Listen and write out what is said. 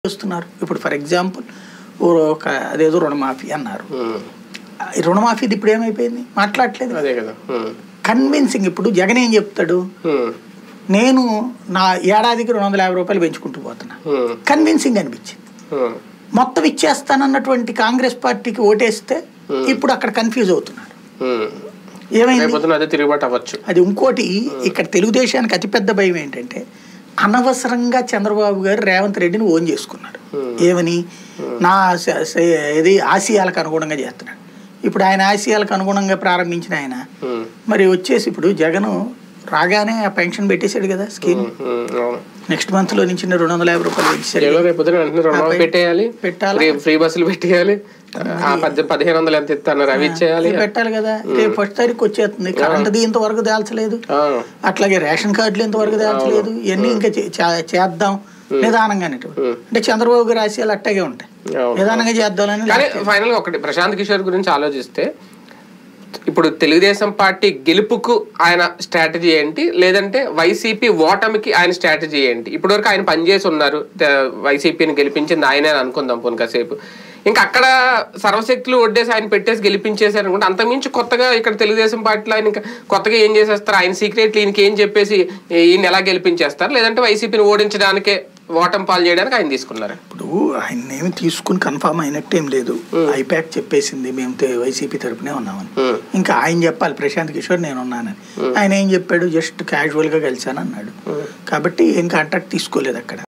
చేస్తున్నారు ఇప్పుడు for example ఒక అదేదో రుణమాఫీ అన్నారు ఉమ్. ఈ రుణమాఫీది ఇప్పుడు ఏమైపోయింది మాట్లాడట్లేదు అదే కదా ఉమ్. కన్విన్సింగ్ ఇప్పుడు జగన్ ఏం చెప్తాడు ఉమ్. నేను నా ఏడాదికి రెండు వందల యాభై రూపాయలు పెంచుకుంటూ పోతున్నా ఉమ్. కన్విన్సింగ్ అనిపించింది ఉమ్. మొత్తం ఇచ్చేస్తానన్నటువంటి కాంగ్రెస్ పార్టీకి ఓటేస్తే ఇప్పుడు అక్కడ కన్ఫ్యూజ్ అవుతున్నారు ఉమ్. ఏమైంది రేపొద్దున అదే తిరుగుబాటు అవ్వచ్చు అది ఇంకోటి ఇక్కడ తెలుగుదేశానికి అతిపెద్ద భయం ఏంటంటే అనవసరంగా చంద్రబాబు గారు రేవంత్ రెడ్డిని ఓన్ చేసుకున్నాడు ఏమని నా స- స- ఇది ఆశయాలకు అనుగుణంగా చేస్తున్నాడు ఇప్పుడు ఆయన ఆశయాలకు అనుగుణంగా ప్రారంభించిన ఆయన ఉమ్. మరి వచ్చేసి ఇప్పుడు జగన్ రాగానే ఆ పెన్షన్ పెట్టేశాడు కదా స్కీమ్ ఉమ్. అవును నెక్స్ట్ మంత్ లో నుంచి రెండు వందల యాభై రూపాయలు పెంచాడు ఏదో రేపొద్దున వెంటనే రుణమాఫీ పెట్టేయాలి పెట్టాలా? ఫ్రీ ఫ్రీ బస్సులు పెట్టేయాలి ఆ పద్దె పదిహేను వందలు ఎంత ఇస్తున్నారు అవి ఇచ్చేయాలి ఇది పెట్టాలి కదా రేపు ఫస్ట్ తారీఖు వచ్చేస్తుంది కరెంట్ది ఇంతవరకు దాల్చలేదు ఆ. అట్లాగే రేషన్ కార్డులు ఇంతవరకు దాల్చలేదు ఇవన్నీ ఇంకా చే- చే- చేద్దాం నిదానంగానే అంటే చంద్రబాబు గారి ఆశయాలు అట్టాగే ఉంటాయి అవును. నిదానంగా చేద్దామని కానీ ఫైనల్ ఒకటి ప్రశాంత్ కిషోర్ గురించి ఆలోచిస్తే ఇప్పుడు తెలుగుదేశం పార్టీ గెలుపుకు ఆయన స్ట్రాటజీ ఏంటి లేదంటే వైసీపీ ఓటమికి ఆయన స్ట్రాటజీ ఏంటి ఇప్పటివరకు ఆయన పనిచేసి ఉన్నారు త- వైసీపీని గెలిపించింది ఆయనే అని అనుకుందాం పోను కాసేపు ఇంకా అక్కడ సర్వశక్తులు ఒడ్డేసి ఆయన పెట్టేసి గెలిపించేశారు అనుకుంటే అంతకుమించి కొత్తగా ఇక్కడ తెలుగుదేశం పార్టీలో ఆయన ఇంకా కొత్తగా ఏం చేసేస్తారు ఆయన సీక్రెట్లు ఈయనకి ఏం చెప్పేసి ఈయన ఎలా గెలిపించేస్తారు లేదంటే వైసీపీని ఓడించడానికే ఓటమి పాలు చేయడానికి ఆయన తీసుకున్నారు ఇప్పుడు ఆయన ఏమి తీసుకుని కన్ఫామ్ అయినట్టు ఏం లేదు ఐపాక్ చెప్పేసింది మేము తే- వైసీపీ తరపునే ఉన్నామని Hmm. ఇంకా ఆయన చెప్పాలి ప్రశాంత్ కిషోర్ నేను ఉన్నానని ఆయన ఏం చెప్పాడు జస్ట్ క్యాజువల్ గా కలిశాను అన్నాడు కాబట్టి ఏం కాంట్రాక్ట్ తీసుకోలేదు అక్కడ